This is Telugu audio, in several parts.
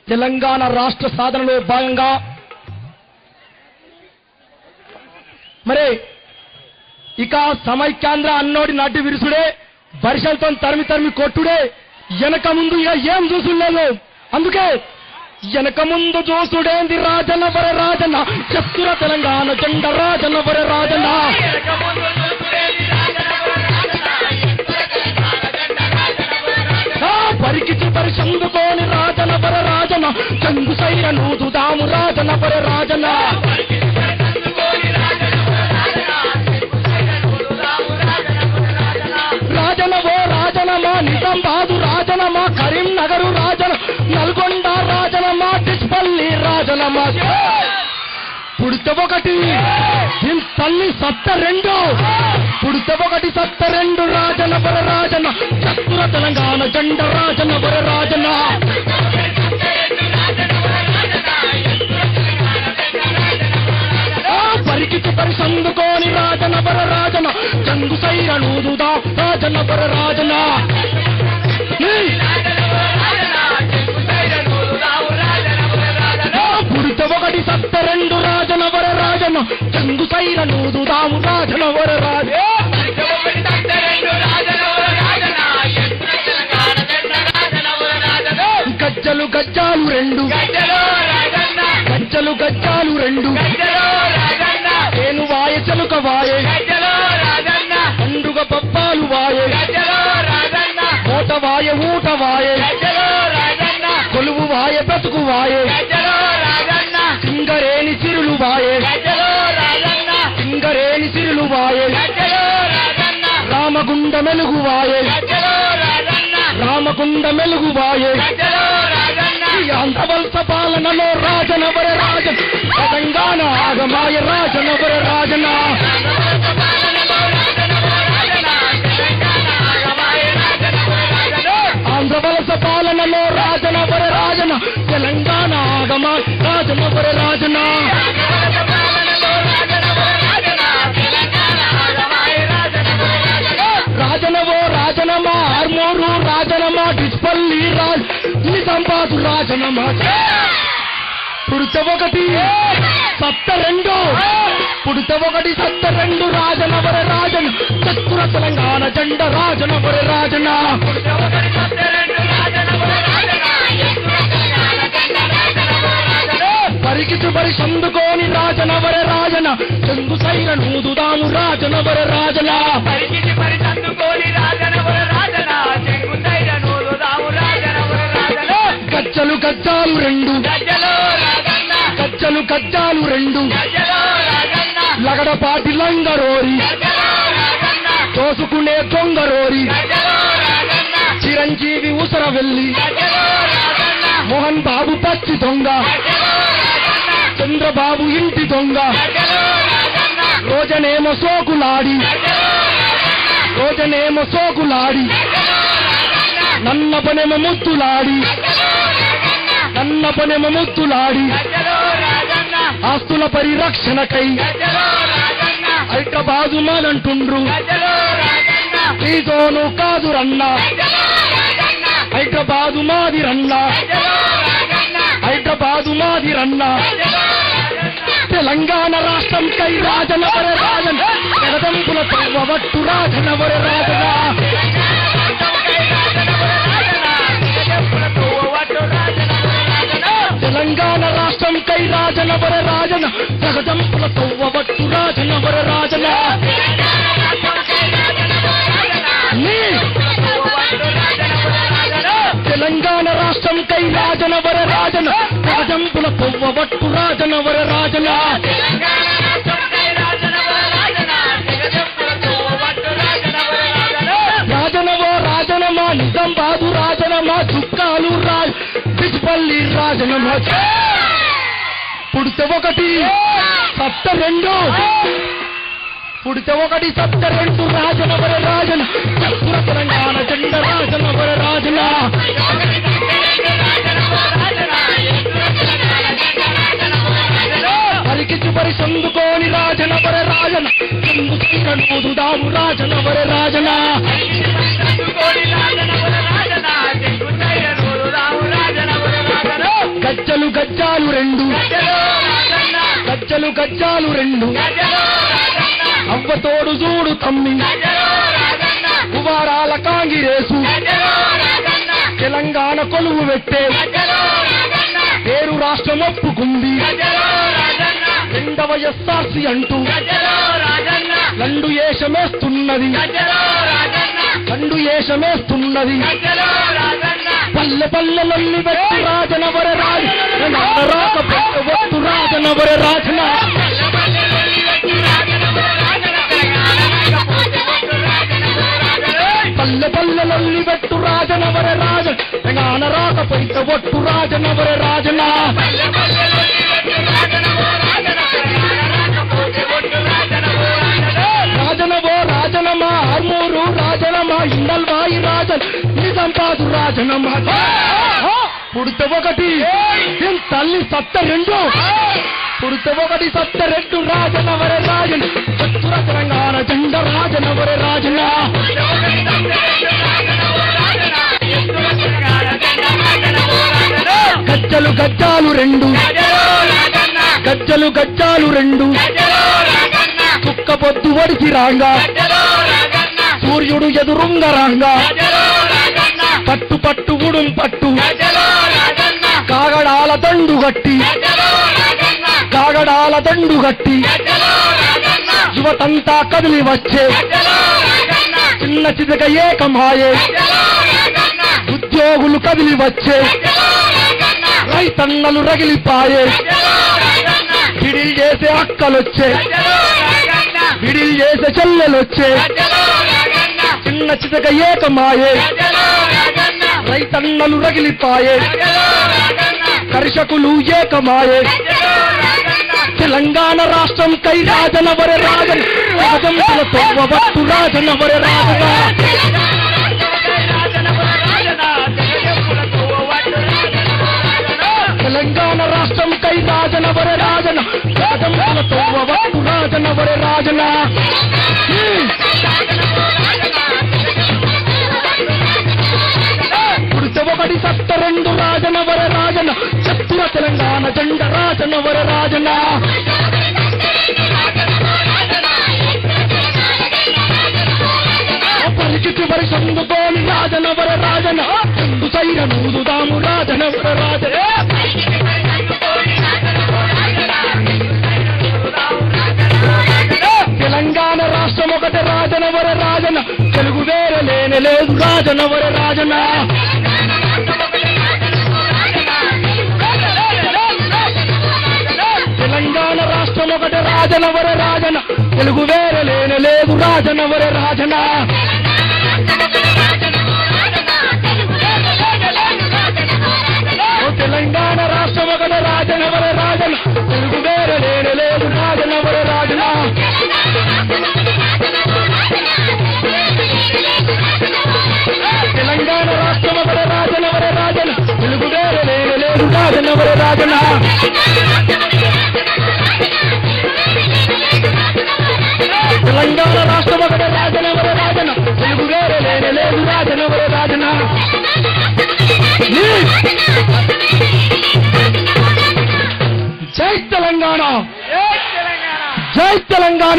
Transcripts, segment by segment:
తెలంగాణ రాష్ట్ర సాధనలో భాగంగా మరి ఇక సమైక్యాంధ్ర అన్నోడి నడ్డి విరుసుడే బరిసలతో తరిమి తరిమి కొట్టుడే వెనక ముందు ఇక ఏం చూసులేదు అందుకే వెనక ముందు చూసుడేంది రాజన్న వర రాజన్న చెప్తున్న తెలంగాణ జెండ రాజన్న వర రాజన్న ఆ పరికిచి పరిసందుకోని రాజన వర రాజన చందు సైర నూదుదాము రాజన వర రాజన రాజన ఓ రాజనమా నిజామాబాదు రాజనమా కరీంనగరు రాజన నల్గొండ రాజనమా డిస్పల్లి రాజనమా పుడిత ఒకటి దీని తల్లి సత్త రెండు పుడిత ఒకటి సత్త రెండు రాజన వర రాజన చతుర తెలంగాణ జెండ రాజన వర రాజన ఆ పరికిచి పరిసందుకోని రాజన వర రాజన చందు సైర నూదుదా రాజన వర రాజన ఏయ్! ఆ పుడిత ఒకటి సత్త రెండు రాజన వర రాజన చందు సైర నూదుదాము రాజన వర రాజ గజ్జలు గజ్జాలు రెండు గజ్జలు గజ్జాలు రెండు నేను వాయ చెలుక వాయే పండుగ పప్పాలు వాయే మూట వాయ ఊట వాయే కొలువు వాయ బ్రతుకు వాయే సింగరేని సిరులు వాయే సింగరేని సిరులు వాయే రామగుండ మెలుగు వాయే రామగుండ మెలుగు వాయే ఈ ఆంధ్రవలస పాలనలో రాజనవర రాజన్ తెలంగాణ ఆగమాయ రాజనవర రాజన ఆంధ్రవలస పాలనలో రాజనవర రాజన తెలంగాణ ఆగమా రాజనవర రాజన రాజనవో రాజనమా ఆర్మూరు రాజనమా డిస్పల్లి రాజ్ నిజామాబాదు రాజనమా పుడిత ఒకటి సత్త రెండు పుడిత ఒకటి సత్త రెండు రాజనవర రాజన్ చతుర తెలంగాణ జెండ రాజనవర రాజన పరికిచు బరి సందుకోని రాజనవర రాజన చందు సైర నూదుదాము రాజనవర రాజన గజ్జలు గజ్జాలు రెండు గజ్జలు గజ్జాలు రెండు లగడపాటి లంగరోరి తోసుకునే దొంగరోరి చిరంజీవి ఉసర వెళ్ళి మోహన్ బాబు పచ్చి దొంగ చంద్రబాబు ఇంటి దొంగ రోజనేమో సోకులాడి రోజనేమో సోకులాడి నన్న పనేమో ముత్తులాడి నన్న పనేమో ముత్తులాడి ఆస్తుల పరిరక్షణకై హైదరాబాదు మాదంటుండ్రు నీతోను కాదు రన్నా హైదరాబాదు మాది రన్నా హైదరాబాదు మాది రన్నా తెలంగాణ రాష్ట్రం కై రాజనవర రాజన్ జగదంపుల తవ్వవట్టు రాజనవర రాజన తెలంగాణ రాష్ట్రం కై రాజనవర రాజన జగదంపుల తవ్వవట్టు రాజనవర రాజన నీ తెలంగాణ రాష్ట్రం కై రాజనవర రాజన రాజంపుల తవ్వవట్టు రాజనవర రాజన రాజనవో రాజనమా నిజామాబాదు రాజనమా చుక్కాలు రాజ్ పిచ్చిపల్లి రాజనమా పుడిత ఒకటి సత్త రెండు పుడిత ఒకటి సత్త రెండు రాజనవర రాజన చతుర తెలంగాణ జెండ రాజనవర రాజన పరికిచి పరి సందుకోని రాజనవర రాజన చందు చీరనూదు దాము రాజనవర రాజన గజ్జలు గజ్జాలు రెండు గజ్జలు గజ్జాలు రెండు అవ్వతోడు చూడు తమ్మి కువారాల కాంగిరేసు తెలంగాణ కొలువు పెట్టే పేరు రాష్ట్రం ఒప్పుకుంది రెండవ ఎస్ఆర్సి అంటూ లండు ఏషమేస్తున్నది లండు ఏషమేస్తున్నది పల్లె పల్లెలల్లి పెట్టి రాజనవర రాజు రాక ఒట్టు రాజనవర రాజన పల్లె పల్లెలల్లి పెట్టు రాజనవర రాజ తెగాన రాక పొంత ఒట్టు రాజనవర రాజన రాజనవో రాజనమా ఆర్మూరు రాజనమా ఇండల్వాయి రాజన్ నిజంపాదు రాజనమా పుడిత ఒకటి దీని తల్లి సత్త రెండు పుడిత ఒకటి సత్త రెండు రాజనవర రాజన్ ఉత్తర తెలంగాణ జెండ రాజనవర రాజన గజ్జలు గజ్జాలు రెండు గజ్జలు గజ్జాలు రెండు కుక్క పొద్దు వడికి రాంగా సూర్యుడు ఎదురుంగ రాంగా పట్టు పట్టు ఉడుం పట్టు కాగడాల దండు గట్టి కాగడాల దండు గట్టి యువతంతా కదిలి వచ్చే చిన్న చితక ఏకమాయే ఉద్యోగులు కదిలి వచ్చే రైతన్నలు రగిలిపాయే విడిల్ చేసే అక్కలొచ్చే విడిల్ చేసే చెల్లెలొచ్చే చిన్న చితక ఏకమాయే రైతన్నలు రగిలిపాయే కర్షకులు ఏకమాయే తెలంగాణ రాష్ట్రం కై రాజనవర రాజన్ రాజంతుల తొవ్వబట్టు రాజనవర రాజన తెలంగాణ రాష్ట్రం కై రాజనవర రాజన రాజంతుల తొవ్వబట్టు రాజనవర రాజన హ్మ్. పుడిత ఒకటి సత్త రెండు రాజనవర రాజన చత్తుర తెలంగాణ జెండ రాజనవర రాజన పరిచితి వరి సందుకోని రాజనవర రాజన రెండు సైర నూదుదాము రాజనవర రాజన తెలంగాణ రాష్ట్రం ఒకటి రాజనవర రాజన తెలుగు వేరే లేనే లేదు రాజనవర రాజన తెలంగాణ రాష్ట్రం ఒకటి రాజనవర రాజన తెలుగు వేరే లేనే లేదు రాజనవర రాజన ఓ తెలంగాణ రాష్ట్రం ఒకటి రాజనవర రాజన తెలుగు వేరే లేనే లేదు రాజనవర రాజన తెలంగాణ రాష్ట్రం ఒకటి రాజనవర రాజన తెలుగు వేరే లేనే లేదు రాజనవర రాజన తెలంగాణ రాష్ట్రం ఒకటి రాజనవర రాజన తెలుగు వేరే లేనే లేదు రాజనవర రాజన జై తెలంగాణ జై తెలంగాణ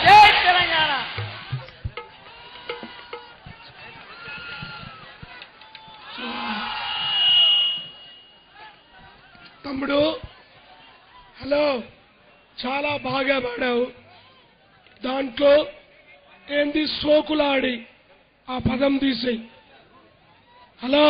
తమ్ముడు హలో చాలా బాగా పాడావు దాంట్లో ఏంది సోకులాడి ఆ పదం తీసేయి హలో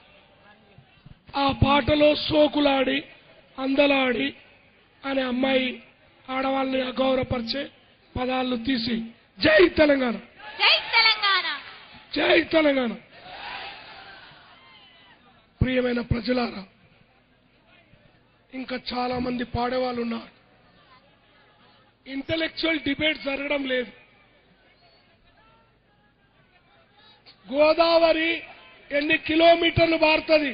ఆ పాటలో సోకులాడి అందలాడి అనే అమ్మాయి ఆడవాళ్ళని అగౌరవపరిచే పదాలను తీసి జై తెలంగాణ జై తెలంగాణ జై తెలంగాణ ప్రియమైన ప్రజలారా ఇంకా చాలా మంది పాడేవాళ్ళు ఉన్నారు ఇంటలెక్చువల్ డిబేట్ జరగడం లేదు గోదావరి ఎన్ని కిలోమీటర్లు మారుతుంది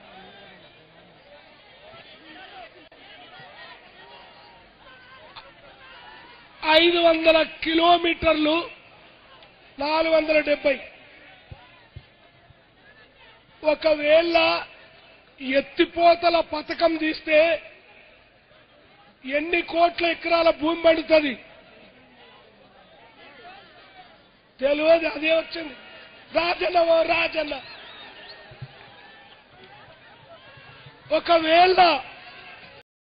ఐదు వందల కిలోమీటర్లు నాలుగు వందల డెబ్బై ఒకవేళ ఎత్తిపోతల పథకం తీస్తే ఎన్ని కోట్ల ఎకరాల భూమి పడుతుంది తెలియదు అదే వచ్చింది రాజన్న ఓ రాజన్న ఒకవేళ